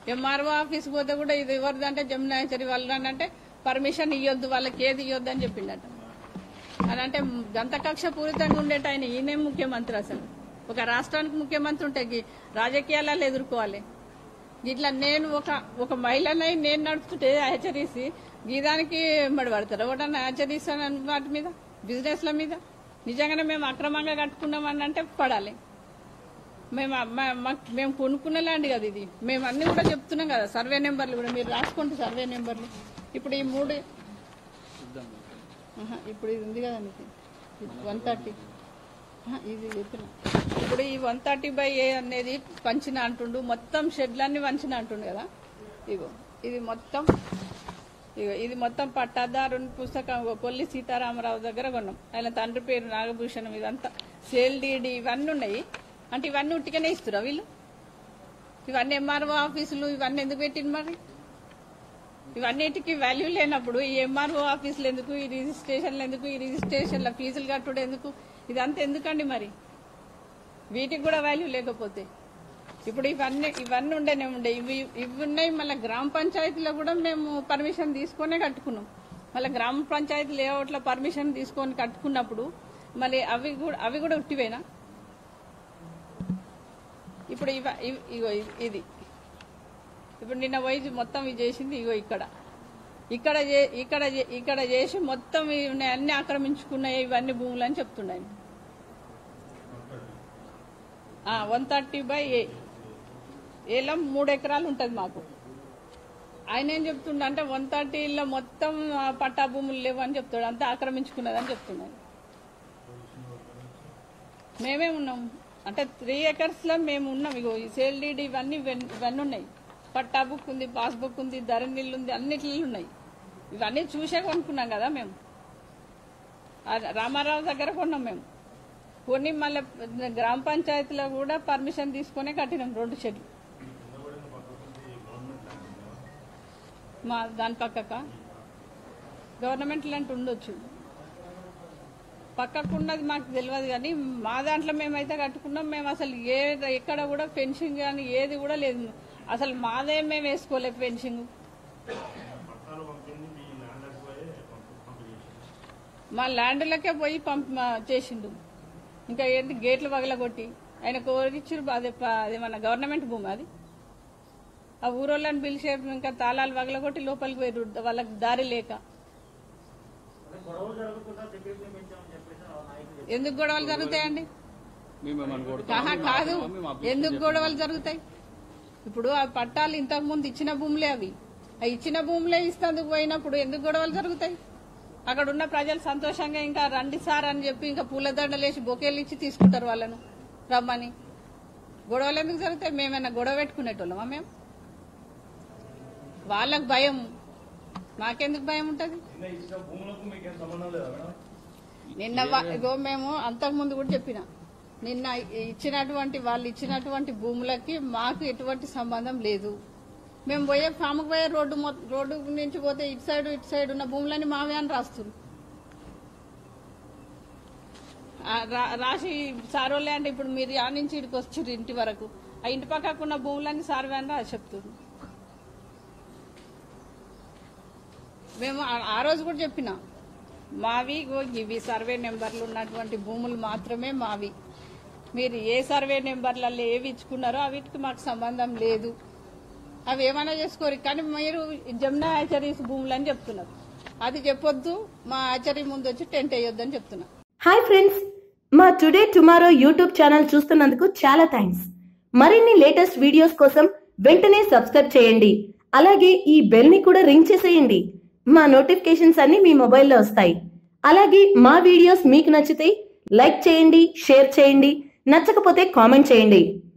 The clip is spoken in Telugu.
ఎంఆర్ఓ ఆఫీస్ పోతే కూడా ఇది ఎవరిది అంటే జమునాచరి వాళ్ళు అంటే పర్మిషన్ ఇవ్వద్దు వాళ్ళకి ఏది ఇవ్వద్దు అని చెప్పిండట అని అంటే గంత కక్ష పూరితంగా ఉండేట ఆయన ఈయనే ముఖ్యమంత్రి అసలు ఒక రాష్ట్రానికి ముఖ్యమంత్రి ఉంటే గీ రాజకీయాలలో ఎదుర్కోవాలి ఇట్లా నేను ఒక ఒక మహిళనై నేను నడుపుతుంటే హెచ్చరిసి గీదానికి మడి పడతారు ఒకటన్నా హెచ్చరిస్తాను వాటి మీద బిజినెస్ల మీద నిజంగానే మేము అక్రమంగా కట్టుకున్నామని అంటే పడాలి మేము మా- మాకు- మేము కొనుక్కున్న ల్యాండ్ కదా ఇది మేము అన్ని కూడా చెప్తున్నాం కదా సర్వే నెంబర్లు కూడా మీరు రాసుకోండి సర్వే నెంబర్లు ఇప్పుడు ఈ మూడు ఆహా, ఇప్పుడు ఇది ఉంది కదా మీకు వన్ థర్టీ ఇది చెప్పిన ఇప్పుడు ఈ వన్ థర్టీ బై ఏ అనేది పంచిన అంటుండు మొత్తం షెడ్లన్నీ వంచిన అంటుండు కదా ఇగో ఇది మొత్తం ఇగో ఇది మొత్తం పట్టాదారుని పుస్తకం ఇగో కొల్లి సీతారామరావు దగ్గర కొన్నాం ఆయన తండ్రి పేరు నాగభూషణం ఇదంతా సేల్ డీడీ ఇవన్నీ ఉన్నాయి అంటే ఇవన్నీ ఉట్టిగానే ఇస్తురా వీళ్ళు ఇవన్నీ ఎంఆర్ఓ ఆఫీసులు ఇవన్నీ ఎందుకు పెట్టింది మరి ఇవన్నిటికీ వాల్యూ లేనప్పుడు ఈ ఎంఆర్ఓ ఆఫీసులు ఎందుకు ఈ రిజిస్ట్రేషన్లు ఎందుకు ఈ రిజిస్ట్రేషన్ల ఫీజులు కట్టుడు ఎందుకు ఇదంతా ఎందుకండి మరి వీటికి కూడా వాల్యూ లేకపోతే ఇప్పుడు ఇవన్నీ ఇవన్నీ ఉండేనే ఉండే ఇవి ఇవి ఉన్నాయి మళ్ళీ గ్రామ పంచాయతీలో కూడా మేము పర్మిషన్ తీసుకొనే కట్టుకున్నాం మళ్ళీ గ్రామ పంచాయతీ లేఅవుట్లో పర్మిషన్ తీసుకొని కట్టుకున్నప్పుడు మళ్ళీ అవి కూడా అవి కూడా ఉట్టివేనా ఇప్పుడు ఇవ ఇవ్- ఇగో ఇది- ఇది ఇప్పుడు నిన్న పోయి మొత్తం ఇది చేసింది ఇగో ఇక్కడ ఇక్కడ చే- ఇక్కడ చే- ఇక్కడ చేసి మొత్తం ఇవి ఉన్నాయి, అన్ని ఆక్రమించుకున్నాయి ఇవన్నీ భూములు అని చెప్తున్నాయి వన్ థర్టీ బై ఏ ఏలో మూడు ఎకరాలు ఉంటుంది మాకు ఆయన ఏం చెప్తుండ అంటే వన్ థర్టీలో మొత్తం ఆ, పట్టా భూములు లేవు అని చెప్తాడు అంతా ఆక్రమించుకున్నదని చెప్తున్నాడు మేమే ఉన్నాం అంటే త్రీ ఎకర్స్ లో మేము ఉన్నాం ఇగో ఈ సేల్ డీడ్ ఇవన్నీ ఇవన్నీ ఇవన్నీ ఉన్నాయి పట్టా బుక్ ఉంది పాస్ బుక్ ఉంది ధరణిల్లు ఉంది అన్నిట్లో ఉన్నాయి ఇవన్నీ చూసే కొనుక్కున్నాం కదా మేము ఆ రామారావు దగ్గర కొన్నాం మేము కొన్ని మళ్ళీ గ్రామ పంచాయతీలో కూడా పర్మిషన్ తీసుకునే కట్టినాం రెండు షెడ్లు మా దాని పక్కక గవర్నమెంట్ లాంటి ఉండొచ్చు పక్కకున్నది మాకు తెలియదు కానీ మా దాంట్లో మేమైతే కట్టుకున్నాం మేము అసలు ఏ ఎక్కడ కూడా ఫెన్సింగ్ కానీ ఏది కూడా లేదు అసలు మాదే మేము వేసుకోలేదు ఫెన్సింగ్ మా ల్యాండ్లకే పోయి పంప చేసిండు ఇంకా ఏంటి గేట్లు పగలగొట్టి ఆయన కోరిచ్చారు అదే ప- అదేమన్నా గవర్నమెంట్ భూమి అది ఆ ఊరోళ్ళని పిలిచే ఇంకా తాళాలు పగలగొట్టి లోపలికి పోయి వాళ్ళకి దారి లేక ఎందుకు గొడవలు జరుగుతాయండి మేమేమని కొడతాం ఆహా, కాదు ఎందుకు గొడవలు జరుగుతాయి ఇప్పుడు ఆ పట్టాలు ఇంతకు ముందు ఇచ్చిన భూములే అవి ఆ ఇచ్చిన భూములే ఇస్తేందుకు పోయినప్పుడు ఎందుకు గొడవలు జరుగుతాయి అక్కడ ఉన్న ప్రజలు సంతోషంగా ఇంకా రండి సార్ అని చెప్పి ఇంకా పూలదండలు వేసి బొకేలు ఇచ్చి తీసుకుంటారు వాళ్ళను రమ్మని గొడవలు ఎందుకు జరుగుతాయి మేమైనా గొడవ పెట్టుకునేటోళ్ళమా మేము వాళ్ళకు భయం మాకెందుకు భయం ఉంటుంది నిన్న వా- ఇగో మేము అంతకు ముందు కూడా చెప్పిన నిన్న ఇచ్చినటువంటి వాళ్ళు ఇచ్చినటువంటి భూములకి మాకు ఎటువంటి సంబంధం లేదు మేము పోయే ఫామ్కి పోయే రోడ్డు మొ- రోడ్డు నుంచి పోతే ఇటు సైడ్ ఇటు సైడ్ ఉన్న భూములని మావే అని రాస్తారు ఆ రా- రాసి సారోలే అంటే ఇప్పుడు మీరు ఆ నుంచి ఇక్కడికి వచ్చారు ఇంటి వరకు ఆ ఇంటి పక్కకు ఉన్న భూములన్నీ సార్వే అని రాసి చెప్తుంది మేము ఆ- ఆ రోజు కూడా చెప్పిన మావి ఇగో ఇవి సర్వే నెంబర్లు ఉన్నటువంటి భూములు మాత్రమే మావి మీరు ఏ సర్వే నెంబర్లలో ఏవి ఇచ్చుకున్నారో అవిటికి మాకు సంబంధం లేదు అవి ఏమైనా చేసుకోరు కానీ మీరు జమునా హ్యాచరీస్ భూములు అని చెప్తున్నారు అది చెప్పొద్దు మా హ్యాచరీ ముందు వచ్చి టెంట్ వేయొద్దు అని చెప్తున్నా హాయ్ ఫ్రెండ్స్ మా టుడే టుమారో యూట్యూబ్ ఛానల్ చూస్తున్నందుకు చాలా థ్యాంక్స్ మరిన్ని లేటెస్ట్ వీడియోస్ కోసం వెంటనే సబ్స్క్రైబ్ చేయండి అలాగే ఈ బెల్ ని కూడా రింగ్ చేసేయండి మా నోటిఫికేషన్స్ అన్ని మీ మొబైల్లో వస్తాయి అలాగే మా వీడియోస్ మీకు నచ్చితే లైక్ చేయండి షేర్ చేయండి నచ్చకపోతే కామెంట్ చేయండి